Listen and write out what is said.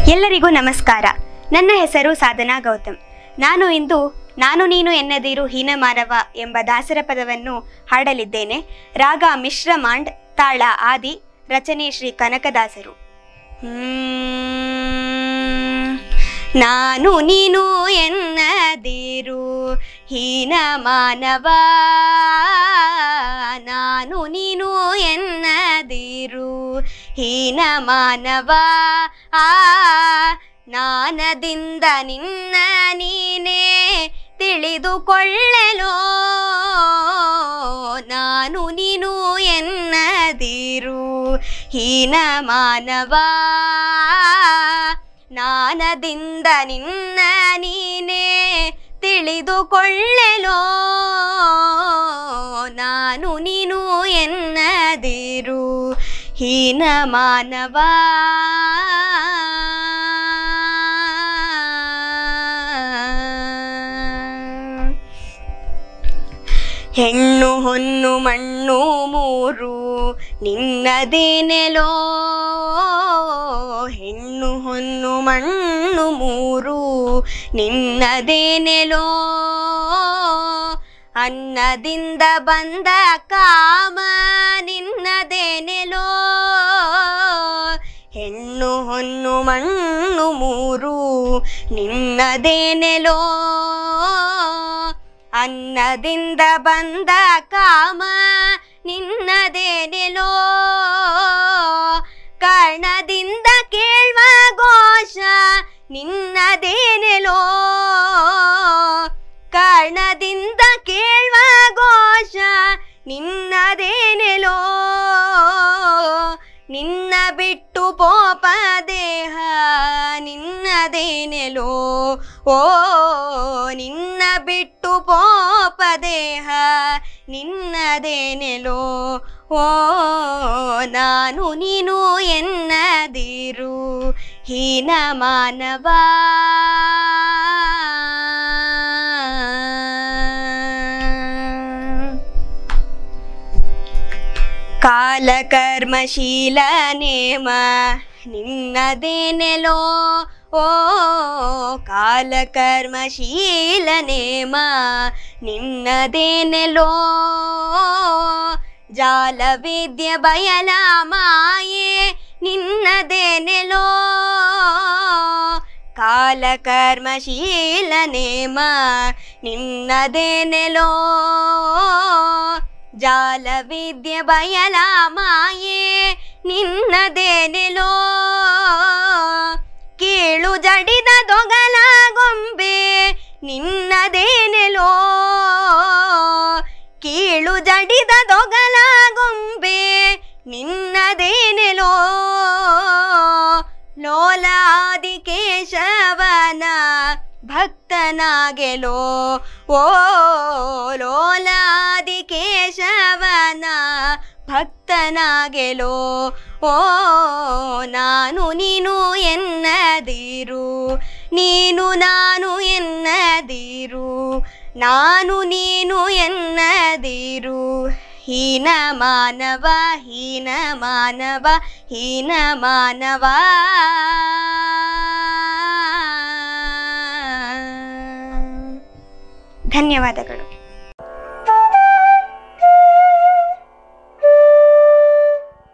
ಎಲ್ಲರಿಗೂ ನಮಸ್ಕಾರ ನನ್ನ ಹೆಸರು ಸಾಧನಾ ಗೌತಮ್ ನಾನು ಇಂದು ನಾನು ನೀನು ಎನ್ನದಿರು ಹೀನ ಮಾನವ ಎಂಬ ದಾಸರ ಪದವನ್ನು ಹಾಡಲಿದ್ದೇನೆ ರಾಗ ಮಿಶ್ರ ಮಾಂಡ್ ತಾಳ ಆದಿ ರಚನೆ ಶ್ರೀ ಕನಕದಾಸರು ಹ್ಮ್. ನಾನು ನೀನು ಎನ್ನದಿರು ಹೀನ ಮಾನವ ನಾನು ನೀನು ಎನ್ನದಿರು ಹೀನ ಮಾನವ ಆ ನಾನದಿಂದ ನಿನ್ನ ನೀನೇ ತಿಳಿದುಕೊಳ್ಳಲೋ ನಾನು ನೀನು ಎನ್ನದಿರು ಹೀನ ಮಾನವ ನಾನದಿಂದ ನಿನ್ನ ನೀನೇ ತಿಳಿದುಕೊಳ್ಳಲೋ ನಾನು ನೀನು ಎನ್ನದಿರು ಹೀನ ಮಾನವ ಹೆಣ್ಣು ಹೊನ್ನು ಮಣ್ಣು ಮೂರು ನಿನ್ನದೇನೆಲೋ ಹೆಣ್ಣು ಹೊನ್ನು ಮಣ್ಣು ಮೂರು ನಿನ್ನದೇನೆಲೋ ಅನ್ನದಿಂದ ಬಂದ ಕಾಮ ನಿನ್ನದೇನೆಲೋ ಹೆಣ್ಣು ಹೊನ್ನು ಮಣ್ಣು ಮೂರು ನಿನ್ನದೇನೆಲೋ ಅನ್ನದಿಂದ ಬಂದ ಕಾಮ ನಿನ್ನದೇನೆಲೋ ಕರ್ಣದಿಂದ ಕೇಳುವ ಘೋಷ ನಿನ್ನದೇನೆಲೋ ಕರ್ಣದಿಂದ ಕೇಳುವ ಘೋಷ ನಿನ್ನದೇನೆಲೋ ನಿನ್ನ ಬಿಟ್ಟು ಪೋಪ ದೇಹ ನಿನ್ನದೇನೆಲೋ ಓ ನಿನ್ನ ಬಿಟ್ಟು ಪೋಪ ದೇಹ ನಿನ್ನದೇನೆಲೋ ಓ ನಾನು ನೀನು ಎನ್ನದಿರು ಹೀನ ಮಾನವ ಕಾಲಕರ್ಮಶೀಲ ನೇಮ ನಿನ್ನದೇನೆಲೋ ಓ ಕಾಲಕರ್ಮಶೀಲ ನೇಮ ನಿನ್ನದೇನೆಲೋ ಜಾಲ ವಿದ್ಯೆ ಬಯಲ ಮಾಯೆ ನಿನ್ನದೇನೆಲೋ ಕಾಲಕರ್ಮಶೀಲ ನೇಮ ನಿನ್ನದೇನೆಲೋ ಜಾಲ ವಿದ್ಯೆ ಬಯಲ ಮಾಯೆ ನಿನ್ನದೇನೆಲೋ ಕೀಳು ಜಡಿದ ದೊಗಲ ಗೊಂಬೆ ನಿನ್ನದೇನೆಲೋ ಕೀಳು ಜಡಿದ ದೊಗಲ ಗೊಂಬೆ ನಿನ್ನದೇನೆಲೋ ಲೋಲಾದಿ ಕೇಶವನ ಭಕ್ತನಾಗೆಲೋ ಓ ಲೋಲಾದಿ ಕೇಶವನ ಭಕ್ತನಾಗೆಲೋ ಓ ನಾನು ನೀನು ಎನ್ನದಿರು ನೀನು ನಾನು ಎನ್ನದಿರು ನಾನು ನೀನು ಎನ್ನದಿರು ಹೀನ ಮಾನವ ಹೀನ ಮಾನವ ಹೀನ ಮಾನವ ಧನ್ಯವಾದಗಳು